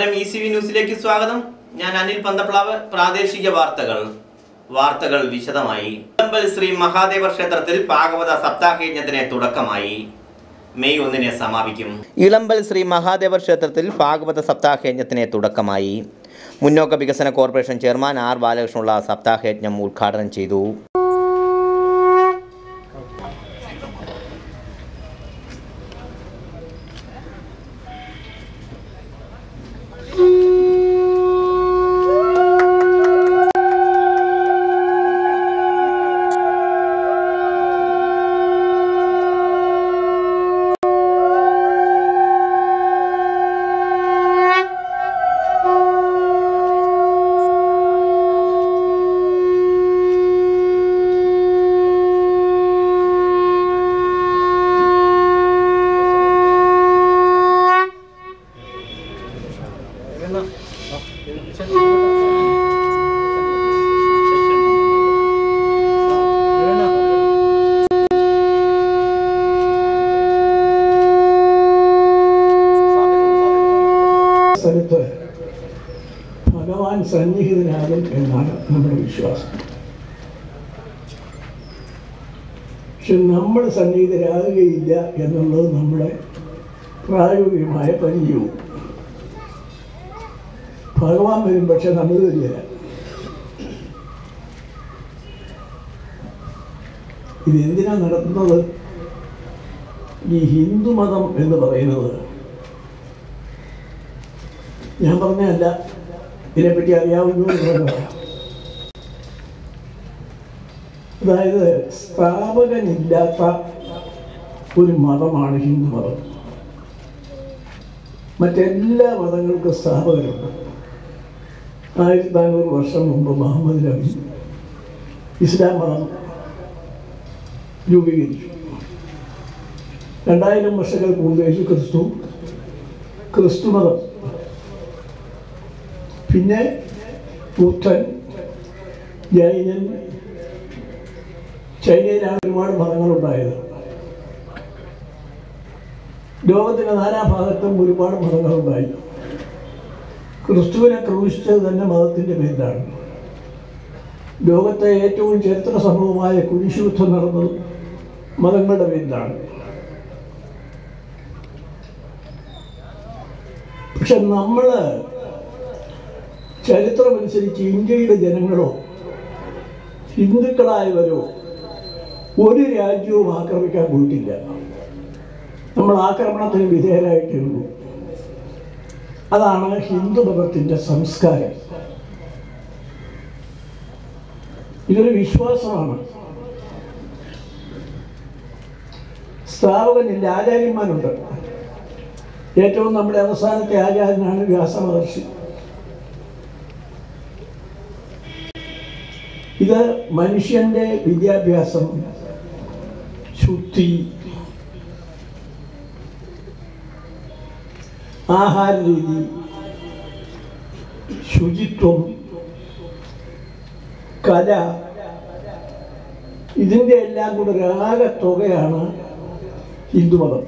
നമസ്കാരം E C V ന്യൂസിലേക്ക് സ്വാഗതം ഞാൻ അനിൽ പന്തപ്ലാവ് പ്രാദേശിക വാർത്തകൾ വാർത്തകൾ വിശദമായി ഇളമ്പൽ ശ്രീ മഹാദേവ ക്ഷേത്രത്തിൽ ഭാഗവത സപ്താഹയജ്ഞത്തിന് തുടക്കമായി മെയ് ഒന്നിന് സമാപിക്കും ഇളമ്പൽ ശ്രീ മഹാദേവ ക്ഷേത്രത്തിൽ ഭാഗവത സപ്താഹയജ്ഞത്തിന് തുടക്കമായി മുന്നോക്ക വികസന കോർപ്പറേഷൻ ചെയർമാൻ ആർ ബാലകൃഷ്ണനുള്ള സപ്താഹയജ്ഞം ഉദ്ഘാടനം ചെയ്തു സ്ഥലത്ത് ഭഗവാൻ സന്നിഹിതനാകും എന്നാണ് നമ്മുടെ വിശ്വാസം പക്ഷെ നമ്മൾ സന്നിഹിതരാകുകയില്ല എന്നുള്ളത് നമ്മുടെ പ്രായോഗികമായ പരിചയവും ഭഗവാൻ വരും പക്ഷെ നമ്മൾ വരില്ല ഇതെന്തിനാ നടത്തുന്നത് ഈ ഹിന്ദുമതം എന്ന് പറയുന്നത് ഞാൻ പറഞ്ഞല്ല ഇതിനെപ്പറ്റി അറിയാവുന്ന അതായത് സ്ഥാപകനില്ലാത്ത ഒരു മതമാണ് ഹിന്ദു മതം മറ്റെല്ലാ മതങ്ങൾക്കും സ്ഥാപകരുണ്ട് ആയിരത്തി നാനൂറ് വർഷം മുമ്പ് മുഹമ്മദ് നബി ഇസ്ലാം മതം രൂപീകരിച്ചു രണ്ടായിരം വർഷങ്ങൾക്ക് മുമ്പ് യേശു ക്രിസ്തു ക്രിസ്തു മതം പിന്നെ ബുദ്ധൻ ജൈനൻ ചൈനയിലാണ് ഒരുപാട് മതങ്ങളുണ്ടായത് ലോകത്തിൻ്റെ നാനാഭാഗത്തും ഒരുപാട് മതങ്ങളുണ്ടായി ക്രിസ്തുവിനെ ക്രൂശിച്ചത് തന്നെ മതത്തിൻ്റെ പേരിലാണ് ലോകത്തെ ഏറ്റവും ചരിത്ര സംഭവമായ കുരിശുയുദ്ധം നടന്നത് മതങ്ങളുടെ പേരിലാണ് പക്ഷെ നമ്മൾ ചരിത്രമനുസരിച്ച് ഇന്ത്യയുടെ ജനങ്ങളോ ഹിന്ദുക്കളായവരോ ഒരു രാജ്യവും ആക്രമിക്കാൻ പോയിട്ടില്ല നമ്മൾ ആക്രമണത്തിന് വിധേയരായിട്ടേ ഉള്ളൂ അതാണ് ഹിന്ദു മതത്തിൻ്റെ സംസ്കാരം ഇതൊരു വിശ്വാസമാണ് സ്ഥാപകനില്ല ആചാര്യന്മാരുണ്ട് ഏറ്റവും നമ്മുടെ അവസാനത്തെ ആചാര്യനാണ് വ്യാസമഹർഷി ഇത് മനുഷ്യന്റെ വിദ്യാഭ്യാസം ശുദ്ധി ആഹാര രീതി ശുചിത്വം കല ഇതിൻ്റെ എല്ലാം കൂടെ ഒരു ആകെ തുകയാണ് ഹിന്ദുമതം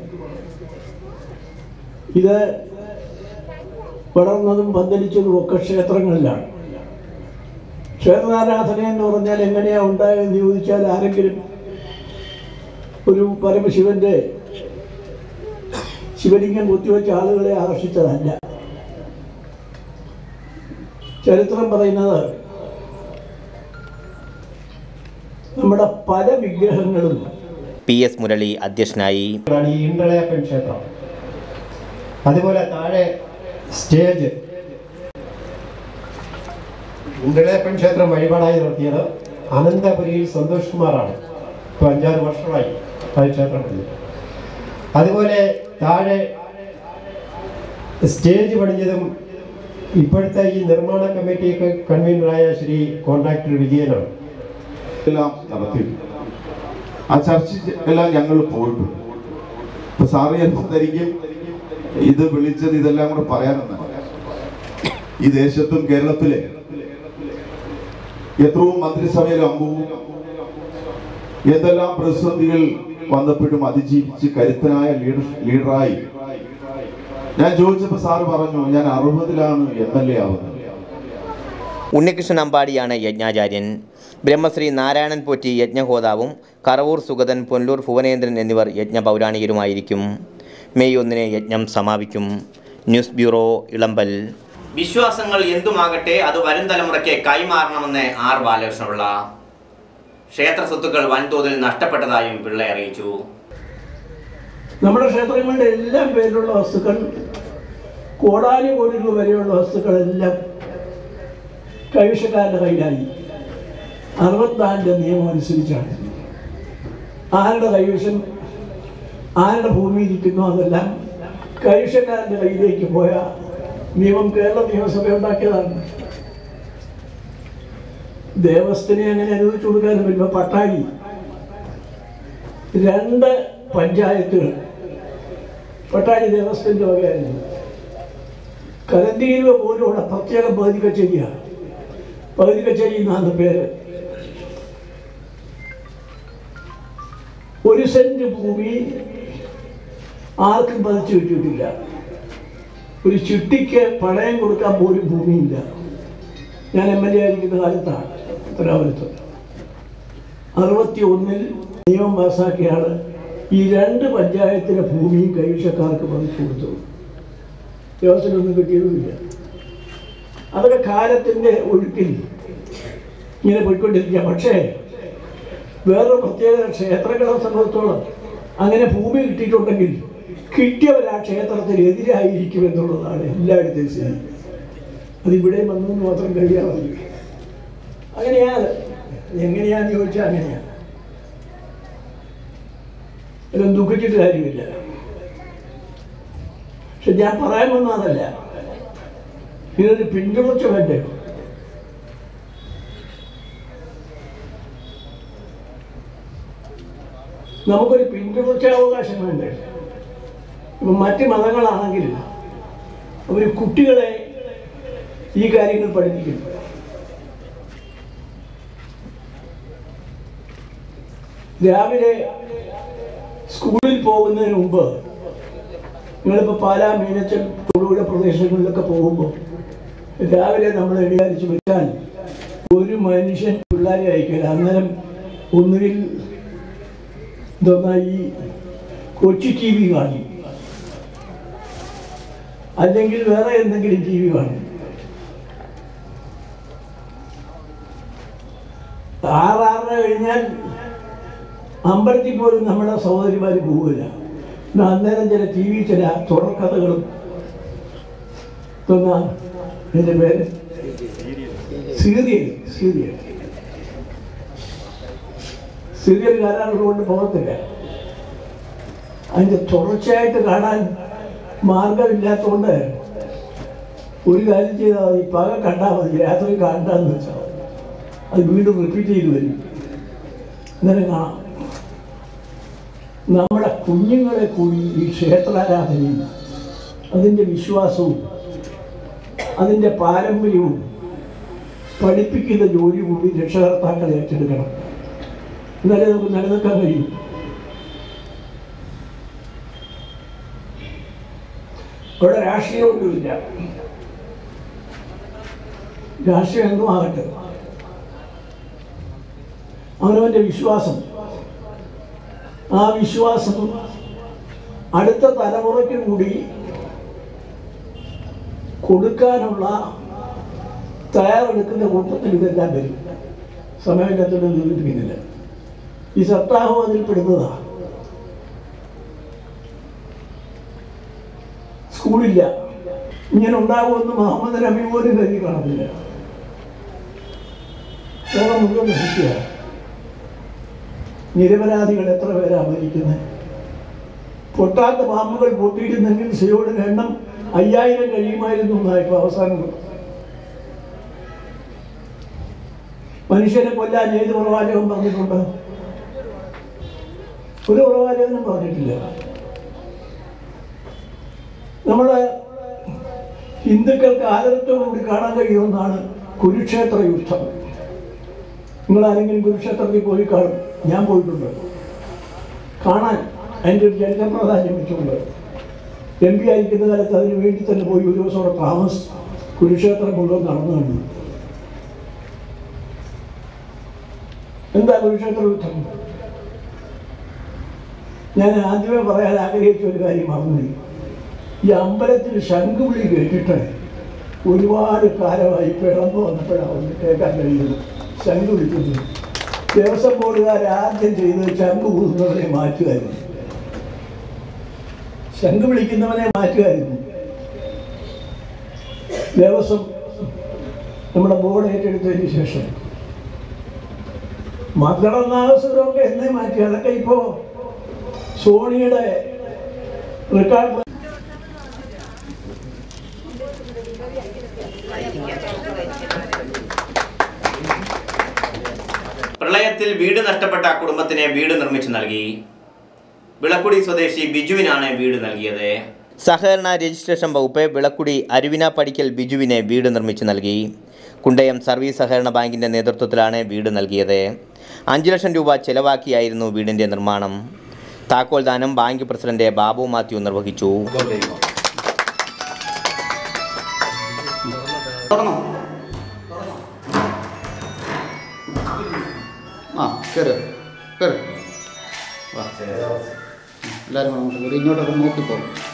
ഇത് വളർന്നതും പന്തലിച്ചതും ഒക്കെ ക്ഷേത്രങ്ങളിലാണ് ക്ഷേത്രാരാധന എന്ന് പറഞ്ഞാൽ എങ്ങനെയാ ഉണ്ടായതെന്ന് ചോദിച്ചാൽ ആരെങ്കിലും ഒരു പരമശിവന്റെ ശിവലിംഗം കുത്തിവെച്ച ആളുകളെ ആകർഷിച്ചതല്ല ചരിത്രം പറയുന്നത് നമ്മുടെ പല വിഗ്രഹങ്ങളും പി എസ് മുരളി അധ്യക്ഷനായി ാണ് ഈ ഇണ്ടളയപ്പൻ ക്ഷേത്രം അതുപോലെ താഴെ സ്റ്റേജ് ഇണ്ടളയപ്പൻ ക്ഷേത്രം വഴിപാടായി നടത്തിയത് അനന്തപുരിയിൽ സന്തോഷ് കുമാറാണ് ഇപ്പോൾ അഞ്ചാറ് വർഷമായി ആ ക്ഷേത്രം പണിത് അതുപോലെ താഴെ സ്റ്റേജ് പണിഞ്ഞതും ഇപ്പോഴത്തെ ഈ നിർമ്മാണ കമ്മിറ്റിയൊക്കെ കൺവീനറായ ശ്രീ കോൺട്രാക്ടർ വിജയനാണ് എല്ലാം നടത്തിയിട്ടുണ്ട് ആ ചർച്ച എല്ലാം ഞങ്ങൾ പോയിട്ടുണ്ട് അപ്പൊ സാറ് ചിലപ്പോൾ ധരിക്കും ഇത് വിളിച്ചത് ഇതെല്ലാം കൂടെ പറയാനെന്നാണ് ഈ ദേശത്തും കേരളത്തിലെ എത്രയോ മന്ത്രിസഭയിലെ അംഗവും എന്തെല്ലാം പ്രതിസന്ധികൾ വന്നപ്പോഴും അതിജീവിച്ച് കരുത്തനായ ലീഡർ ലീഡറായി ഞാൻ ചോദിച്ചപ്പോൾ സാറ് പറഞ്ഞു ഞാൻ അറുപതിലാണ് എം എൽ എ ആവുന്നത് ഉണ്ണികൃഷ്ണൻ അമ്പാടിയാണ് യജ്ഞാചാര്യൻ ബ്രഹ്മശ്രീ നാരായണൻ പോറ്റി യജ്ഞഹോതാവും കറവൂർ സുഗതൻ പൊല്ലൂർ ഭുവനേന്ദ്രൻ എന്നിവർ യജ്ഞ പൗരാണികരുമായിരിക്കും മെയ് ഒന്നിന് യജ്ഞം സമാപിക്കും ന്യൂസ് ബ്യൂറോ ഇളമ്പൽ വിശ്വാസങ്ങൾ എന്തുമാകട്ടെ അത് വരും തലമുറയ്ക്ക് കൈമാറണമെന്ന് ആർ ബാലകൃഷ്ണപിള്ള ക്ഷേത്ര സ്വത്തുക്കൾ വൻതോതിൽ നഷ്ടപ്പെട്ടതായും പിള്ള അറിയിച്ചു നമ്മുടെ ക്ഷേത്രങ്ങളുടെ എല്ലാം പേരിലുള്ള വസ്തുക്കൾ കോടാനു കോടി രൂപ വരെയുള്ള വസ്തുക്കളെല്ലാം കൈവശക്കാരുടെ കയ്യിലായി അറുപത്തിനാലിൻ്റെ നിയമം അനുസരിച്ചാണ് ആരുടെ കൈവശം ആരുടെ ഭൂമി ഇരിക്കുന്നു അതെല്ലാം കൈവശക്കാരൻ്റെ കയ്യിലേക്ക് പോയ നിയമം കേരള നിയമസഭ ഉണ്ടാക്കിയതാണ് ദേവസ്ഥനെ അങ്ങനെ അനുവദിച്ചു കൊടുക്കാനും വരുമ്പോൾ പട്ടാഴി രണ്ട് പഞ്ചായത്തുകൾ പട്ടാഴി ദേവസ്ഥൻ്റെ വകയായിരുന്നു കലന്തീരുവ പോലും അവിടെ പ്രത്യേക പകുതി കച്ചേരിയാണ് പകുതി കച്ചേരി എന്നാണ് പേര് ഒരു സെന്റ് ഭൂമി ആർക്കും പതിച്ചു കിട്ടിയിട്ടില്ല ഒരു ചിട്ടിക്ക് പണയം കൊടുക്കാൻ പോലും ഭൂമിയില്ല ഞാൻ എം എൽ എ ആയിരിക്കുന്ന കാലത്താണ് ഉത്തരാപുരത്ത് അറുപത്തി ഒന്നിൽ നിയമം പാസ്സാക്കിയാണ് ഈ രണ്ട് പഞ്ചായത്തിലെ ഭൂമിയും കൈവശക്കാർക്ക് പതിച്ചു കൊടുത്തത് ദേവസ്വത്തിനൊന്നും കിട്ടിയതുമില്ല അതൊക്കെ കാലത്തിൻ്റെ ഒഴുക്കിൽ ഇങ്ങനെ പോയിക്കൊണ്ടിരിക്കുക പക്ഷേ വേറൊരു പ്രത്യേകത ക്ഷേത്രങ്ങളെ സംബന്ധിച്ചോളം അങ്ങനെ ഭൂമി കിട്ടിയിട്ടുണ്ടെങ്കിൽ കിട്ടിയവർ ആ ക്ഷേത്രത്തിന് എതിരായിരിക്കും എന്നുള്ളതാണ് എല്ലായിടത്തെയും സ്ഥിതി അതിവിടെ വന്നു എന്ന് മാത്രം കഴിയാൻ മതി അങ്ങനെയാണ് എങ്ങനെയാന്ന് ചോദിച്ചാൽ അങ്ങനെയാണ് ഇതൊന്നും ദുഃഖിച്ചിട്ട് കാര്യമില്ല പക്ഷെ ഞാൻ പറയാൻ വന്ന അതല്ല ഇതൊരു പിന്തുണച്ച വേണ്ടേ നമുക്കൊരു പിന്തുണച്ചാവകാശം വേണ്ടേ ഇപ്പം മറ്റ് മതങ്ങളാണെങ്കിൽ അവർ കുട്ടികളെ ഈ കാര്യങ്ങൾ പഠിപ്പിക്കുന്നു രാവിലെ സ്കൂളിൽ പോകുന്നതിന് മുമ്പ് നിങ്ങളിപ്പോൾ പാലാ മീനച്ചൽ തൊടുപുഴ പ്രദേശങ്ങളിലൊക്കെ പോകുമ്പോൾ രാവിലെ നമ്മൾ എഴുതാരിച്ച് വെച്ചാൽ ഒരു മനുഷ്യൻ പിള്ളേരെ അയക്കില്ല അന്നേരം ഒന്നുകിൽ എന്താ ഈ കൊച്ചി ടി വി കാണും അല്ലെങ്കിൽ വേറെ എന്തെങ്കിലും ടി വി കാണും ആറാറര കഴിഞ്ഞാൽ അമ്പലത്തിൽ പോലും നമ്മുടെ സഹോദരിമാർ പോവില്ല പിന്നെ അന്നേരം ചില ടി വി ചില തുടർക്കഥകളും തോന്നാ എൻ്റെ പേര് സീരിയൽ സീരിയൽ സീരിയൽ കാണാനുള്ളതുകൊണ്ട് പോകത്തില്ല അതിൻ്റെ തുടർച്ചയായിട്ട് കാണാൻ മാർഗമില്ലാത്തതുകൊണ്ട് ഒരു കാര്യം ചെയ്താൽ മതി പക കണ്ടാൽ മതി രാത്രി കാണണ്ടെന്ന് വെച്ചാൽ മതി. അത് വീണ്ടും റിപ്പീറ്റ് ചെയ്ത് വരും അന്നേരം കാണാം നമ്മുടെ കുഞ്ഞുങ്ങളെ കൂടി ഈ ക്ഷേത്രാരാധനയും അതിൻ്റെ വിശ്വാസവും അതിൻ്റെ പാരമ്പര്യവും പഠിപ്പിക്കുന്ന ജോലി കൂടി രക്ഷകർത്താക്കൾ ഏറ്റെടുക്കണം എന്നാലേ നമുക്ക് നിലനിൽക്കാൻ കഴിയും ഇവിടെ രാഷ്ട്രീയമൊന്നുമില്ല രാഷ്ട്രീയം എന്തും ആകട്ടെ അവനവൻ്റെ വിശ്വാസം ആ വിശ്വാസം അടുത്ത തലമുറയ്ക്ക് കൂടി കൊടുക്കാനുള്ള തയ്യാറെടുക്കുന്ന കൂട്ടത്തിൽ ഇതെല്ലാം വരും സമയമില്ലാത്തതുകൊണ്ട് നിർമ്മിപ്പിക്കുന്നില്ല ഈ സപ്താഹം അതിൽ പെടുന്നതാണ് സ്കൂളില്ല ഇങ്ങനെ ഉണ്ടാകുമെന്ന് മുഹമ്മദ് നബി പോലും കരുതി കാണത്തില്ല ലോകം മുഴുവൻ നശിക്കുക നിരപരാധികൾ എത്ര പേരാ മരിക്കുന്നത് പൊട്ടാത്ത പാമ്പുകൾ പൊട്ടിയിരുന്നെങ്കിൽ സിയോടിന് എണ്ണം അയ്യായിരം കഴിയുമായിരുന്നു എന്നാണ് ഇപ്പോൾ അവസാനം മനുഷ്യനെ കൊല്ലാൻ ഏത് പ്രവാചകൻ പറഞ്ഞിട്ടുണ്ട് ഒരു പ്രവാചകനും പറഞ്ഞിട്ടില്ല നമ്മള് ഹിന്ദുക്കൾക്ക് ആദരത്തോടുകൂടി കാണാൻ കഴിയുമെന്നാണ് കുരുക്ഷേത്ര യുദ്ധം നിങ്ങൾ ആരെങ്കിലും കുരുക്ഷേത്രത്തിൽ പോയി കാണും ഞാൻ പോയിട്ടുണ്ട് കാണാൻ അതിൻ്റെ ഒരു ചരിത്ര പ്രാധാന്യം വെച്ചുകൊണ്ട് എം പി ആയിരിക്കുന്ന കാലത്ത് അതിന് വേണ്ടി തന്നെ പോയി ഒരു ദിവസം അവിടെ താമസിച്ചു കുരുക്ഷേത്രം മുഴുവൻ നടന്നു കണ്ടു എന്താ കുരുക്ഷേത്ര യുദ്ധം ഞാൻ ആദ്യമേ പറയാൻ ആഗ്രഹിച്ച ഒരു കാര്യം മറന്നുപോയി ഈ അമ്പലത്തിൽ ശംഖുവിളി കേട്ടിട്ട് ഒരുപാട് കാലമായി പിളമ്പ് വന്നപ്പോഴാണ് കേൾക്കാൻ കഴിയുന്നത് ശംഖ് വിളിക്കുന്നത് ദേവസ്വം ബോർഡുകാർ ആദ്യം ചെയ്തത് ശംഖ് ഊതുന്നവരെ മാറ്റുമായിരുന്നു ശംഖ് വിളിക്കുന്നവനെ മാറ്റുമായിരുന്നു ദേവസ്വം നമ്മുടെ ബോർഡ് ഏറ്റെടുത്തതിന് ശേഷം മദ്ദളനാഗസ്വരമൊക്കെ എന്നേ മാറ്റി അതൊക്കെ ഇപ്പോൾ സോണിയുടെ റെക്കോർഡ് പ്രളയത്തിൽ വീട് നഷ്ടപ്പെട്ട കുടുംബത്തിന് വീട് നിർമ്മിച്ചു നൽകി വിളക്കുടി സ്വദേശി ബിജുവിനാണ് വീട് നൽകിയത് സഹകരണ രജിസ്ട്രേഷൻ വകുപ്പ് വിളക്കുടി അരുവിന പടിക്കൽ ബിജുവിനെ വീട് നിർമ്മിച്ചു നൽകി കുണ്ടയം സർവീസ് സഹകരണ ബാങ്കിന്റെ നേതൃത്വത്തിലാണ് വീട് നൽകിയത് അഞ്ച് ലക്ഷം രൂപ ചെലവാക്കിയായിരുന്നു വീടിന്റെ നിർമ്മാണം താക്കോൽ ദാനം ബാങ്ക് പ്രസിഡന്റ് ബാബു മാത്യു നിർവഹിച്ചു ആ കയറ് കയറ് വാ എല്ലാവരും കൂടെ അങ്ങോട്ട് കയറി ഇങ്ങോട്ടൊക്കെ നോക്കിപ്പോ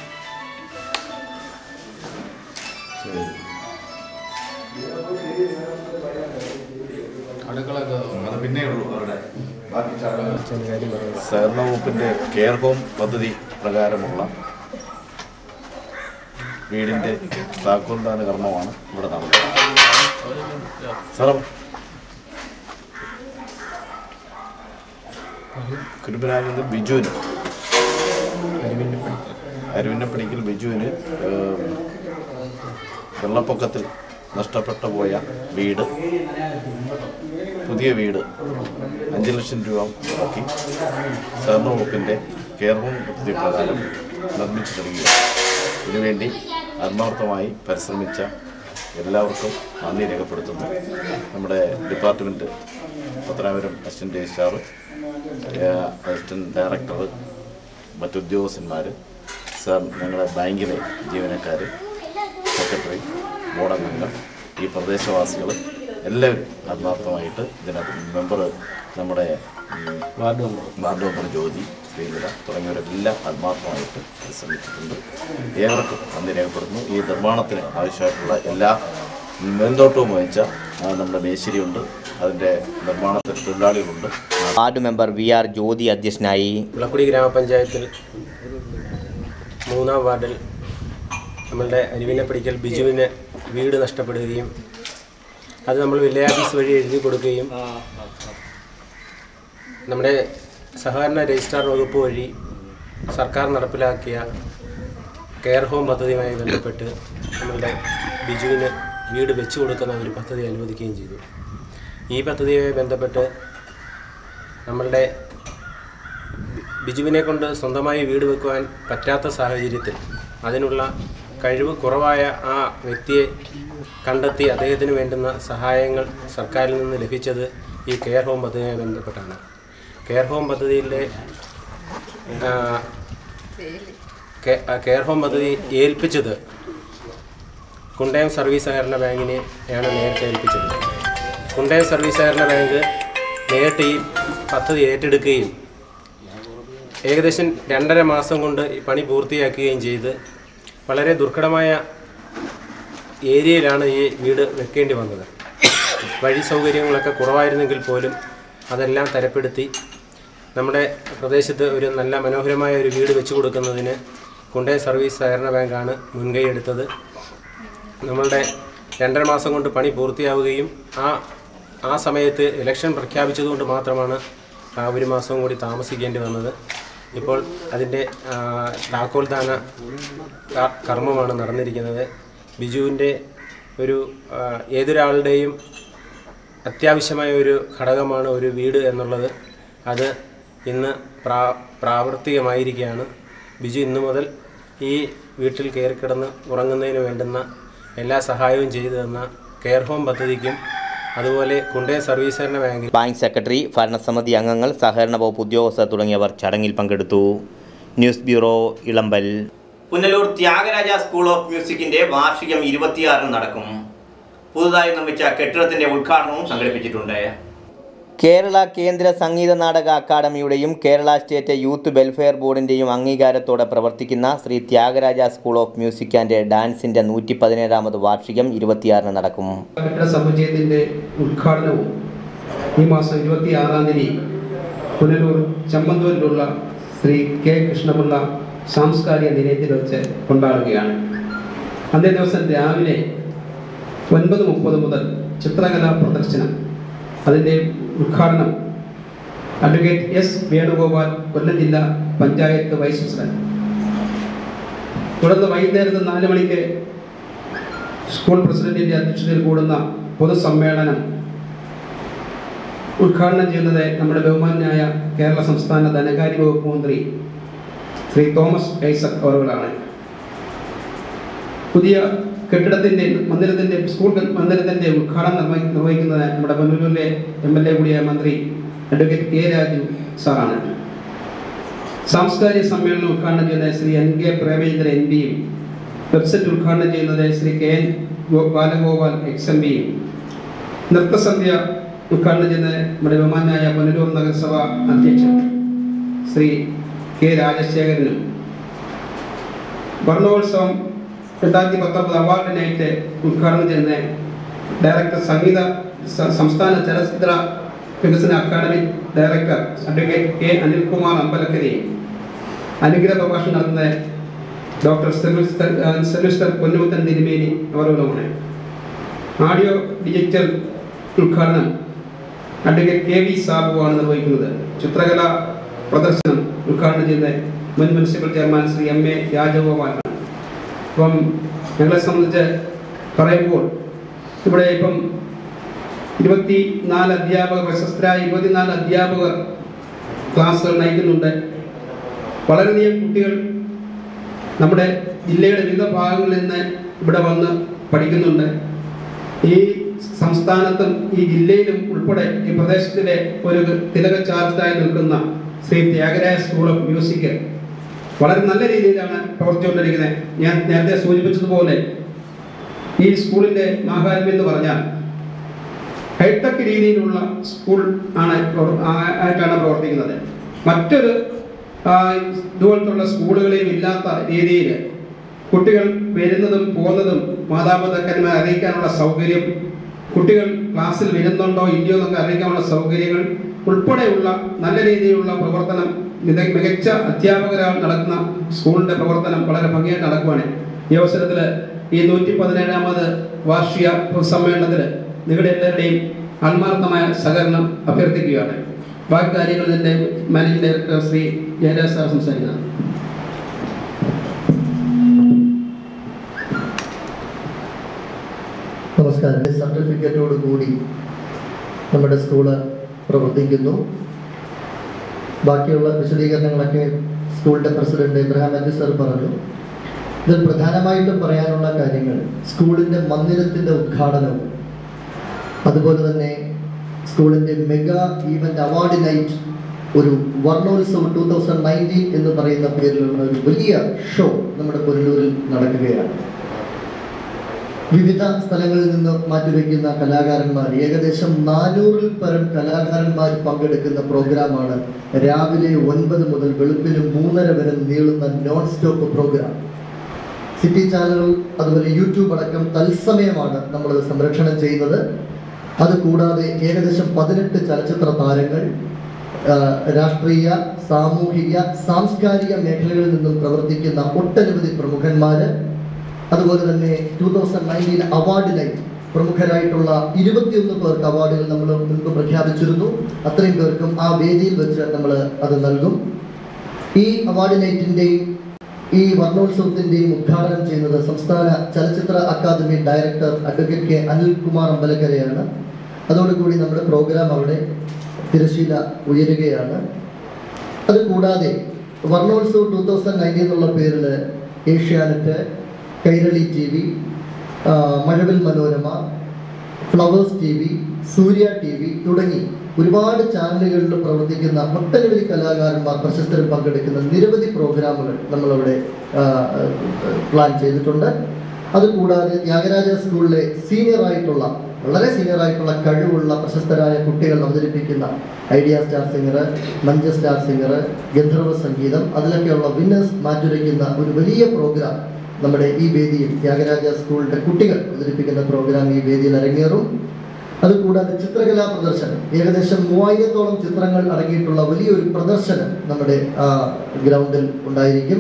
അത് പിന്നെ ഉള്ളൂ അവരുടെ സഹകരണ വകുപ്പിന്റെ കെയർ ഹോം പദ്ധതി പ്രകാരമുള്ള വീടിന്റെ താക്കോൽദാന കർമ്മമാണ് ഇവിടെ നടന്നത് സാറേ കുരുപ്പനാകുന്നത് ബിജുവിന് അരുവിന്നപ്പടിക്കൽ ബിജുവിന് ഏഹ്, വെള്ളപ്പൊക്കത്തിൽ നഷ്ടപ്പെട്ടു പോയ വീട് പുതിയ വീട് അഞ്ച് ലക്ഷം രൂപ മുടക്കി സഹകരണ വകുപ്പിൻ്റെ കെയർ ഹോം പദ്ധതി പ്രകാരം നിർമ്മിച്ചു നൽകുക ഇതിനുവേണ്ടി ആത്മാർത്ഥമായി പരിശ്രമിച്ച എല്ലാവർക്കും നന്ദി രേഖപ്പെടുത്തുന്നു നമ്മുടെ department Pathanapuram assistant registrar assistant director മറ്റുദ്യോഗസ്ഥന്മാർ സാർ ഞങ്ങളുടെ ബാങ്കിലെ ജീവനക്കാർ സെക്രട്ടറി ബോർഡ് അംഗങ്ങൾ ഈ പ്രദേശവാസികൾ എല്ലാവരും ആത്മാർത്ഥമായിട്ട് ഇതിനകത്ത് മെമ്പർ നമ്മുടെ ഉം, വാർഡ് മെമ്പർ ജ്യോതി ശ്രീലത തുടങ്ങിയവരെല്ലാം ആത്മാർത്ഥമായിട്ട് ശ്രമിച്ചിട്ടുണ്ട് ഏവർക്കും നന്ദി രേഖപ്പെടുന്നു ഈ നിർമ്മാണത്തിന് ആവശ്യമായിട്ടുള്ള എല്ലാ മേൽനോട്ടവും വഹിച്ച ആ, നമ്മുടെ മേശിരിയുണ്ട് അതിൻ്റെ നിർമ്മാണത്തിൽ തൊഴിലാളികളുണ്ട് ward member V R Jyothi അധ്യക്ഷനായി വിളക്കുടി ഗ്രാമപഞ്ചായത്തിൽ മൂന്നാം വാർഡിൽ നമ്മളുടെ അരുവിനെപ്പടിക്കൽ ബിജുവിന് വീട് നഷ്ടപ്പെടുകയും അത് നമ്മൾ വില്ലേജ് ഓഫീസ് വഴി എഴുതി കൊടുക്കുകയും നമ്മുടെ സഹകരണ രജിസ്ട്രാർ വകുപ്പ് വഴി സർക്കാർ നടപ്പിലാക്കിയ കെയർ ഹോം പദ്ധതിയുമായി ബന്ധപ്പെട്ട് നമ്മളുടെ ബിജുവിന് വീട് വെച്ചു കൊടുക്കുന്ന ഒരു പദ്ധതി അനുവദിക്കുകയും ചെയ്തു ഈ പദ്ധതിയുമായി ബന്ധപ്പെട്ട് നമ്മളുടെ ബിജുവിനെ കൊണ്ട് സ്വന്തമായി വീട് വെക്കുവാൻ പറ്റാത്ത സാഹചര്യത്തിൽ അതിനുള്ള കഴിവ് കുറവായ ആ വ്യക്തിയെ കണ്ടെത്തി അദ്ദേഹത്തിന് വേണ്ടുന്ന സഹായങ്ങൾ സർക്കാരിൽ നിന്ന് ലഭിച്ചത് ഈ കെയർ ഹോം പദ്ധതിയുമായി ബന്ധപ്പെട്ടാണ് കെയർ ഹോം പദ്ധതിയിലെ ആ, കെ- ആ കെയർ ഹോം പദ്ധതി ഏൽപ്പിച്ചത് കുണ്ടയം സർവീസ് സഹകരണ ബാങ്കിനെ ആണ് നേരത്തെ ഏൽപ്പിച്ചത് കുണ്ടയം സർവീസ് സഹകരണ ബാങ്ക് നേരിട്ട് ഈ പദ്ധതി ഏറ്റെടുക്കുകയും ഏകദേശം രണ്ടര മാസം കൊണ്ട് ഈ പണി പൂർത്തിയാക്കുകയും ചെയ്ത് വളരെ ദുർഘടമായ ഏരിയയിലാണ് ഈ വീട് വെക്കേണ്ടി വന്നത് വഴി സൗകര്യങ്ങളൊക്കെ കുറവായിരുന്നെങ്കിൽ പോലും അതെല്ലാം തരപ്പെടുത്തി നമ്മുടെ പ്രദേശത്ത് ഒരു നല്ല മനോഹരമായ ഒരു വീട് വെച്ചു കൊടുക്കുന്നതിന് കുണ്ടയ സർവീസ് സഹകരണ ബാങ്കാണ് മുൻകൈ എടുത്തത് നമ്മളുടെ രണ്ടര മാസം കൊണ്ട് പണി പൂർത്തിയാവുകയും ആ ആ സമയത്ത് ഇലക്ഷൻ പ്രഖ്യാപിച്ചതുകൊണ്ട് മാത്രമാണ് ആ ഒരു മാസവും കൂടി താമസിക്കേണ്ടി വന്നത് ഇപ്പോൾ അതിൻ്റെ ആ, താക്കോൽദാന ക- കർമ്മമാണ് നടന്നിരിക്കുന്നത് ബിജുവിൻ്റെ ഒരു ആ, ഏതൊരാളുടെയും അത്യാവശ്യമായ ഒരു ഘടകമാണ് ഒരു വീട് എന്നുള്ളത് അത് ഇന്ന് പ്രാ പ്രാവർത്തികമായിരിക്കുകയാണ് ബിജു ഇന്നു മുതൽ ഈ വീട്ടിൽ കയറി കിടന്ന് ഉറങ്ങുന്നതിന് വേണ്ടുന്ന എല്ലാ സഹായവും ചെയ്തു തന്ന കെയർ ഹോം പദ്ധതിക്കും അതുപോലെ കുണ്ടയ സർവീസ് സഹകരണ ബാങ്കിൽ ബാങ്ക് സെക്രട്ടറി ഭരണസമിതി അംഗങ്ങൾ സഹകരണ വകുപ്പ് ഉദ്യോഗസ്ഥർ തുടങ്ങിയവർ ചടങ്ങിൽ പങ്കെടുത്തു news bureau Elampal Punalur Thyagaraja school of മ്യൂസിക്കിന്റെ വാർഷികം ഇരുപത്തിയാറിന് നടക്കും പുതുതായി നിർമ്മിച്ച കെട്ടിടത്തിന്റെ ഉദ്ഘാടനവും സംഘടിപ്പിച്ചിട്ടുണ്ട് കേരള കേന്ദ്ര സംഗീത നാടക അക്കാദമിയുടെയും കേരള സ്റ്റേറ്റ് യൂത്ത് വെൽഫെയർ ബോർഡിൻ്റെയും അംഗീകാരത്തോടെ പ്രവർത്തിക്കുന്ന Shri Thyagaraja school of music and ഡാൻസിൻ്റെ നൂറ്റി പതിനേഴാമത് വാർഷികം ഇരുപത്തിയാറിന് നടക്കും കെട്ടിട സമുച്ചയത്തിന്റെ ഉദ്ഘാടനവും ഈ മാസം ഇരുപത്തി ആറാം തീയതി പുനലൂർ ചമ്മന്തൂരിലുള്ള ശ്രീ കെ കൃഷ്ണപിള്ള സാംസ്കാരിക നിലയത്തിൽ വെച്ച് കൊണ്ടാടുകയാണ് അന്നേ ദിവസം രാവിലെ ഒൻപത് മുപ്പത് മുതൽ ചിത്രകലാ പ്രദർശനം അതിൻ്റെ ഉദ്ഘാടനം അഡ്വക്കേറ്റ് എസ് വേണുഗോപാൽ കൊല്ലം ജില്ലാ പഞ്ചായത്ത് വൈസ് പ്രസിഡന്റ് തുടർന്ന് വൈകുന്നേരത്ത് നാല് മണിക്ക് സ്കൂൾ പ്രസിഡന്റിന്റെ അധ്യക്ഷതയിൽ കൂടുന്ന പൊതുസമ്മേളനം ഉദ്ഘാടനം ചെയ്യുന്നത് നമ്മുടെ ബഹുമാനായ കേരള സംസ്ഥാന ധനകാര്യ വകുപ്പ് മന്ത്രി ശ്രീ തോമസ് ഐസക് അവറുകളാണ് പുതിയ കെട്ടിടത്തിന്റെ മന്ദിരത്തിന്റെ സ്കൂൾ മന്ദിരത്തിന്റെ ഉദ്ഘാടനം നിർവഹി- നിർവഹിക്കുന്നത് നമ്മുടെ ബംഗളൂരിലെ എം എൽ എ കൂടിയായ മന്ത്രി അഡ്വക്കേറ്റ് കെ രാജു സാറാണ് സാംസ്കാരിക സമ്മേളനം ഉദ്ഘാടനം ചെയ്യുന്നത് Shri N K Premachandran M പിയും വെബ്സൈറ്റ് ഉദ്ഘാടനം ചെയ്യുന്നത് ശ്രീ കെ എൻ ഗോ- ബാലഗോപാൽ എക്സ് എം പിയും നൃത്തസന്ധ്യ ഉദ്ഘാടനം ചെയ്യുന്നത് നമ്മുടെ ബഹുമാനായ പുനലൂർ നഗരസഭ അധ്യക്ഷൻ ശ്രീ കെ രാജശേഖരനും വർണ്ണോത്സവം രണ്ടായിരത്തി പത്തൊമ്പത് അവാർഡ് നൈറ്റ് ഉദ്ഘാടനം ചെയ്യുന്ന ഡയറക്ടർ സംഗീത സ- സംസ്ഥാന ചലച്ചിത്ര വികസന അക്കാദമി ഡയറക്ടർ അഡ്വക്കേറ്റ് കെ അനിൽകുമാർ അമ്പലക്കരയും അനുഗ്രഹ പ്രഭാഷണം നടത്തുന്ന ഡോക്ടർ സെമിസ്റ്റർ സെമിസ്റ്റർ പൊന്നുമുത്തൻ തിരുമേനി അവരുമാണ് ആഡിയോ ഡിജിറ്റൽ ഉദ്ഘാടനം അഡ്വക്കേറ്റ് കെ വി സാബു ആണ് നിർവഹിക്കുന്നത് ചിത്രകല പ്രദർശനം ഉദ്ഘാടനം ചെയ്ത മുൻ municipal chairman Shri M A രാജഗോപാലാണ് അപ്പം ഞങ്ങളെ സംബന്ധിച്ച് പറയുമ്പോൾ ഇവിടെ ഇപ്പം ഇരുപത്തി നാല് അധ്യാപകർ പ്രശസ്തരായ ഇരുപത്തിനാല് അധ്യാപകർ ക്ലാസ്സുകൾ നയിക്കുന്നുണ്ട് വളരെയധികം കുട്ടികൾ നമ്മുടെ ജില്ലയുടെ വിവിധ ഭാഗങ്ങളിൽ നിന്ന് ഇവിടെ വന്ന് പഠിക്കുന്നുണ്ട് ഈ സംസ്ഥാനത്തും ഈ ജില്ലയിലും ഉൾപ്പെടെ ഈ പ്രദേശത്തിലെ ഒരു തിലക ചാർജായി നിൽക്കുന്ന Shri Thyagaraja school of music വളരെ നല്ല രീതിയിലാണ് പ്രവർത്തിച്ചുകൊണ്ടിരിക്കുന്നത് ഞാൻ നേരത്തെ സൂചിപ്പിച്ചതുപോലെ ഈ സ്കൂളിന്റെ മാഹാത്മ്യം എന്ന് പറഞ്ഞാൽ ഹൈടെക് രീതിയിലുള്ള സ്കൂൾ ആണ് പ്രവർ- ആ- ആയിട്ടാണ് പ്രവർത്തിക്കുന്നത് മറ്റൊരു ആ, ഇതുപോലത്തുള്ള സ്കൂളുകളിലും ഇല്ലാത്ത രീതിയിൽ കുട്ടികൾ വരുന്നതും പോകുന്നതും മാതാപിതാക്കന്മാരെ അറിയിക്കാനുള്ള സൗകര്യം കുട്ടികൾ ക്ലാസ്സിൽ വരുന്നുണ്ടോ ഇല്ലയോ എന്നൊക്കെ അറിയിക്കാനുള്ള സൗകര്യങ്ങൾ ഉൾപ്പെടെയുള്ള നല്ല രീതിയിലുള്ള പ്രവർത്തനം മിക- മികച്ച അധ്യാപകരാൽ നടക്കുന്ന സ്കൂളിന്റെ പ്രവർത്തനം വളരെ ഭംഗിയായിട്ട് നടക്കുവാണ് ഈ അവസരത്തിൽ ഈ നൂറ്റി പതിനേഴാമത് വാർഷിക സമ്മേളനത്തിൽ നിങ്ങളുടെ എല്ലാവരുടെയും ആത്മാർത്ഥമായ സഹകരണം അഭ്യർത്ഥിക്കുകയാണ് ബാക്കി കാര്യങ്ങൾ ഇതിന്റെ managing director Shri Jayaraj sir സംസാരിക്കുന്നത് നമസ്കാരം സർട്ടിഫിക്കറ്റോട് കൂടി നമ്മുടെ സ്കൂള് പ്രവർത്തിക്കുന്നു ബാക്കിയുള്ള വിശദീകരണങ്ങളൊക്കെ സ്കൂളിൻ്റെ പ്രസിഡന്റ് ഇബ്രാഹിം അലി സർ പറഞ്ഞു ഇതിൽ പ്രധാനമായിട്ടും പറയാനുള്ള കാര്യങ്ങൾ സ്കൂളിൻ്റെ മന്ദിരത്തിൻ്റെ ഉദ്ഘാടനവും അതുപോലെ തന്നെ സ്കൂളിൻ്റെ മെഗാ ഈവൻ്റ് അവാർഡ് നൈറ്റ് ഒരു വർണ്ണോത്സവം ടൂ തൗസൻഡ് നയൻറ്റീൻ എന്ന് പറയുന്ന പേരിലുള്ള ഒരു വലിയ ഷോ നമ്മുടെ പുനലൂരിൽ നടക്കുകയാണ് വിവിധ സ്ഥലങ്ങളിൽ നിന്ന് മാറ്റിവെക്കുന്ന കലാകാരന്മാർ ഏകദേശം നാനൂറിൽ പരം കലാകാരന്മാർ പങ്കെടുക്കുന്ന പ്രോഗ്രാമാണ് രാവിലെ ഒൻപത് മുതൽ വെളുപ്പിന് മൂന്നര വരെ നീളുന്ന നോൺ സ്റ്റോപ്പ് പ്രോഗ്രാം സിറ്റി ചാനലുകൾ അതുപോലെ യൂട്യൂബ് അടക്കം തത്സമയമാണ് നമ്മൾ സംരക്ഷണം ചെയ്യുന്നത് അതുകൂടാതെ ഏകദേശം പതിനെട്ട് ചലച്ചിത്ര താരങ്ങൾ ആ, രാഷ്ട്രീയ സാമൂഹിക സാംസ്കാരിക മേഖലകളിൽ നിന്നും പ്രവർത്തിക്കുന്ന ഒട്ടനവധി പ്രമുഖന്മാര് അതുപോലെ തന്നെ two thousand nineteen award night പ്രമുഖരായിട്ടുള്ള ഇരുപത്തിയൊന്ന് പേർക്ക് അവാർഡുകൾ നമ്മൾ മുൻപ് പ്രഖ്യാപിച്ചിരുന്നു അത്രയും പേർക്കും ആ വേദിയിൽ വെച്ച് നമ്മൾ അത് നൽകും ഈ അവാർഡ് നൈറ്റിൻ്റെയും ഈ വർണ്ണോത്സവത്തിൻ്റെയും ഉദ്ഘാടനം ചെയ്യുന്നത് സംസ്ഥാന ചലച്ചിത്ര അക്കാദമി ഡയറക്ടർ അഡ്വക്കേറ്റ് കെ അനിൽകുമാർ അമ്പലക്കരയാണ് അതോടുകൂടി നമ്മുടെ പ്രോഗ്രാം അവിടെ തിരശീല ഉയരുകയാണ് അതുകൂടാതെ വർണ്ണോത്സവ് ടൂ തൗസൻഡ് നയൻറ്റീൻ എന്നുള്ള പേരിൽ Asianet Kairali T V Mazhavil Manorama Flowers T V Surya T V തുടങ്ങി ഒരുപാട് ചാനലുകളിൽ പ്രവർത്തിക്കുന്ന ഒട്ടനവധി കലാകാരന്മാർ പ്രശസ്തരും പങ്കെടുക്കുന്ന നിരവധി പ്രോഗ്രാമുകൾ നമ്മളവിടെ ആ, പ്ലാൻ ചെയ്തിട്ടുണ്ട് അതുകൂടാതെ ത്യാഗരാജ സ്കൂളിലെ സീനിയർ ആയിട്ടുള്ള വളരെ സീനിയർ ആയിട്ടുള്ള കഴിവുള്ള പ്രശസ്തരായ കുട്ടികൾ അവതരിപ്പിക്കുന്ന Idea star singer Manch star singer ഗന്ധർവ സംഗീതം അതിലൊക്കെയുള്ള വിന്നേഴ്സ് മാറ്റുരയ്ക്കുന്ന ഒരു വലിയ പ്രോഗ്രാം നമ്മുടെ ഈ വേദിയിൽ ത്യാഗരാജ സ്കൂളിന്റെ കുട്ടികൾ അവതരിപ്പിക്കുന്ന പ്രോഗ്രാം ഈ വേദിയിൽ അരങ്ങേറും അതുകൂടാതെ ചിത്രകലാ പ്രദർശനം ഏകദേശം മൂവായിരത്തോളം ചിത്രങ്ങൾ അടങ്ങിയിട്ടുള്ള വലിയൊരു പ്രദർശനം നമ്മുടെ ആ, ഗ്രൗണ്ടിൽ ഉണ്ടായിരിക്കും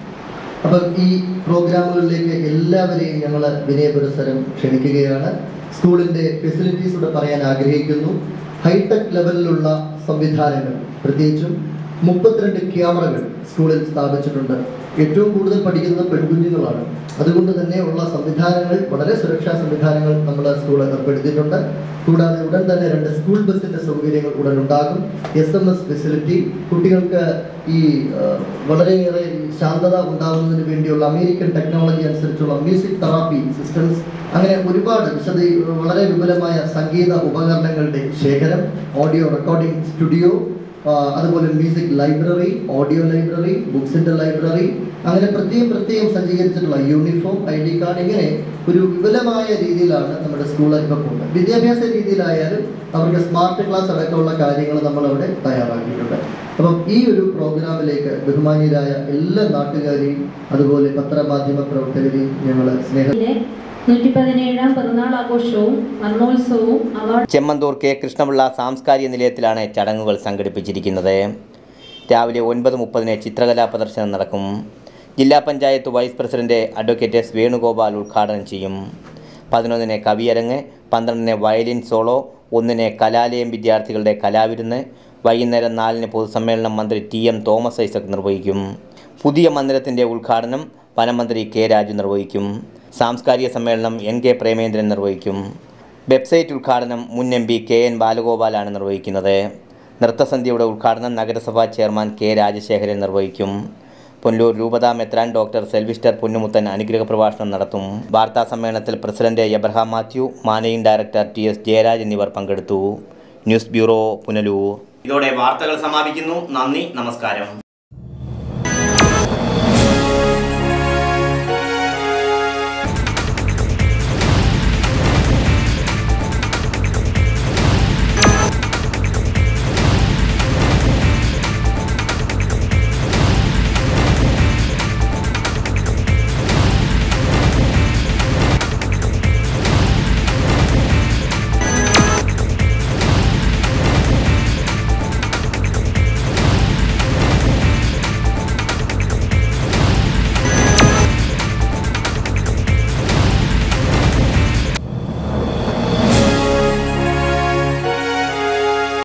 അപ്പം ഈ പ്രോഗ്രാമുകളിലേക്ക് എല്ലാവരെയും ഞങ്ങൾ വിനയപുരസരം ക്ഷണിക്കുകയാണ് സ്കൂളിൻ്റെ ഫെസിലിറ്റീസ് കൂടെ പറയാൻ ആഗ്രഹിക്കുന്നു ഹൈടെക് ലെവലിലുള്ള സംവിധാനങ്ങൾ പ്രത്യേകിച്ചും മുപ്പത്തിരണ്ട് ക്യാമറകൾ സ്കൂളിൽ സ്ഥാപിച്ചിട്ടുണ്ട് ഏറ്റവും കൂടുതൽ പഠിക്കുന്നത് പെൺകുഞ്ഞുങ്ങളാണ് അതുകൊണ്ട് തന്നെ ഉള്ള സംവിധാനങ്ങൾ വളരെ സുരക്ഷാ സംവിധാനങ്ങൾ നമ്മൾ സ്കൂൾ ഏർപ്പെടുത്തിയിട്ടുണ്ട് കൂടാതെ ഉടൻ തന്നെ രണ്ട് സ്കൂൾ ബസ്സിന്റെ സൗകര്യങ്ങൾ ഉടൻ ഉണ്ടാകും എസ് എം എസ് ഫെസിലിറ്റി കുട്ടികൾക്ക് ഈ ആ, വളരെയേറെ ശാന്തത ഉണ്ടാകുന്നതിന് വേണ്ടിയുള്ള അമേരിക്കൻ ടെക്നോളജി അനുസരിച്ചുള്ള മ്യൂസിക് തെറാപ്പി സിസ്റ്റംസ് അങ്ങനെ ഒരുപാട് വിശദ വളരെ വിപുലമായ സംഗീത ഉപകരണങ്ങളുടെ ശേഖരം ഓഡിയോ റെക്കോർഡിംഗ് സ്റ്റുഡിയോ ആ, അതുപോലെ മ്യൂസിക് ലൈബ്രറി ഓഡിയോ ലൈബ്രറി ബുക്സിന്റെ ലൈബ്രറി അങ്ങനെ പ്രത്യേകം പ്രത്യേകം സജ്ജീകരിച്ചിട്ടുള്ള യൂണിഫോം ഐ ഡി കാർഡ് ഇങ്ങനെ ഒരു വിപുലമായ രീതിയിലാണ് നമ്മുടെ സ്കൂൾ ഇപ്പോൾ പോകുന്നത് വിദ്യാഭ്യാസ രീതിയിലായാലും അവർക്ക് സ്മാർട്ട് ക്ലാസ് അടക്കമുള്ള കാര്യങ്ങൾ നമ്മൾ അവിടെ തയ്യാറാക്കിയിട്ടുണ്ട് അപ്പം ഈ ഒരു പ്രോഗ്രാമിലേക്ക് ബഹുമാനീയരായ എല്ലാ നാട്ടുകാരെയും അതുപോലെ പത്രമാധ്യമ പ്രവർത്തകരെയും ഞങ്ങൾ സ്നേഹ നൂറ്റി പതിനേഴാം പിറന്നാൾ ആഘോഷവും മരണോത്സവവും അവാർഡ് ചെമ്മന്തൂർ കെ കൃഷ്ണപിള്ള സാംസ്കാരിക നിലയത്തിലാണ് ചടങ്ങുകൾ സംഘടിപ്പിച്ചിരിക്കുന്നത് രാവിലെ ഒൻപത് മുപ്പതിന് ചിത്രകലാ പ്രദർശനം നടക്കും ജില്ലാ panchayat vice president advocate S Venugopal ഉദ്ഘാടനം ചെയ്യും പതിനൊന്നിന് കവിയരങ്ങ് പന്ത്രണ്ടിന് വയലിൻ സോളോ ഒന്നിന് കലാലയം വിദ്യാർത്ഥികളുടെ കലാവിരുന്ന് വൈകുന്നേരം നാലിന് പൊതുസമ്മേളനം മന്ത്രി ടി എം തോമസ് ഐസക് നിർവഹിക്കും പുതിയ മന്ദിരത്തിൻ്റെ ഉദ്ഘാടനം വനമന്ത്രി കെ രാജു നിർവഹിക്കും സാംസ്കാരിക സമ്മേളനം എൻ കെ പ്രേമേന്ദ്രൻ നിർവഹിക്കും വെബ്സൈറ്റ് ഉദ്ഘാടനം മുൻ എം പി കെ എൻ ബാലഗോപാലാണ് നിർവഹിക്കുന്നത് നൃത്തസന്ധ്യയുടെ ഉദ്ഘാടനം നഗരസഭാ ചെയർമാൻ കെ രാജശേഖരൻ നിർവഹിക്കും പുനലൂർ രൂപതാ മെത്രാൻ ഡോക്ടർ സെൽവിസ്റ്റർ പുന്നുമുത്തൻ അനുഗ്രഹ പ്രഭാഷണം നടത്തും വാർത്താ സമ്മേളനത്തിൽ president Abraham Mathew managing director T S Jayaraj എന്നിവർ പങ്കെടുത്തു ന്യൂസ് ബ്യൂറോ പുനലൂർ ഇതോടെ വാർത്തകൾ സമാപിക്കുന്നു നന്ദി നമസ്കാരം